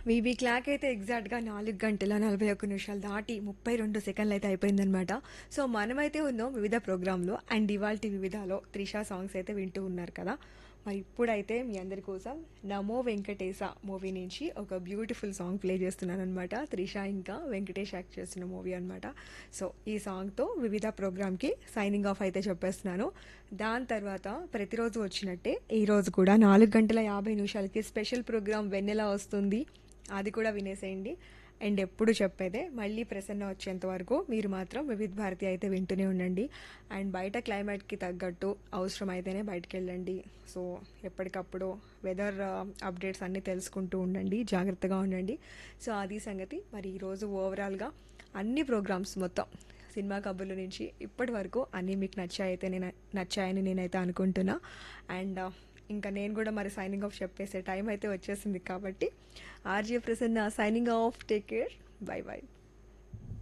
VV clock అయితే ఎగ్జాక్ట్గా నాలుగు గంటల నలభై ఒక్క నిమిషాలు దాటి ముప్పై రెండు సెకండ్లు అయితే అయిపోయిందనమాట సో మనమైతే ఉన్నాం వివిధ ప్రోగ్రాంలో అండ్ ఇవాళ వివిధలో త్రిషా సాంగ్స్ అయితే వింటూ ఉన్నారు కదా మరి ఇప్పుడైతే మీ అందరి కోసం నమో వెంకటేశ మూవీ నుంచి ఒక బ్యూటిఫుల్ సాంగ్ ప్లే చేస్తున్నాను అనమాట త్రిష ఇంకా వెంకటేష్ యాక్ట్ చేస్తున్న మూవీ అనమాట సో ఈ సాంగ్తో వివిధ ప్రోగ్రామ్కి సైనింగ్ ఆఫ్ అయితే చెప్పేస్తున్నాను దాని తర్వాత ప్రతిరోజు వచ్చినట్టే ఈ రోజు కూడా నాలుగు గంటల యాభై నిమిషాలకి స్పెషల్ ప్రోగ్రామ్ వెన్నెల వస్తుంది అది కూడా వినేసేయండి అండ్ ఎప్పుడు చెప్పేదే మళ్ళీ ప్రసన్న వచ్చేంత వరకు మీరు మాత్రం వివిధ భారతి అయితే వింటూనే ఉండండి అండ్ బయట క్లైమేట్కి తగ్గట్టు అవసరం అయితేనే బయటకు వెళ్ళండి సో ఎప్పటికప్పుడు వెదర్ అప్డేట్స్ అన్నీ తెలుసుకుంటూ ఉండండి జాగ్రత్తగా ఉండండి సో అది సంగతి మరి ఈరోజు ఓవరాల్గా అన్ని ప్రోగ్రామ్స్ మొత్తం సినిమా కబుర్ల నుంచి ఇప్పటి వరకు అన్నీ మీకు నచ్చాయితే నేను నచ్చాయని నేనైతే అనుకుంటున్నా అండ్ ఇంకా నేను కూడా మరి సైనింగ్ ఆఫ్ చెప్పేసే టైం అయితే వచ్చేసింది కాబట్టి RJ Prasanna signing off take care bye by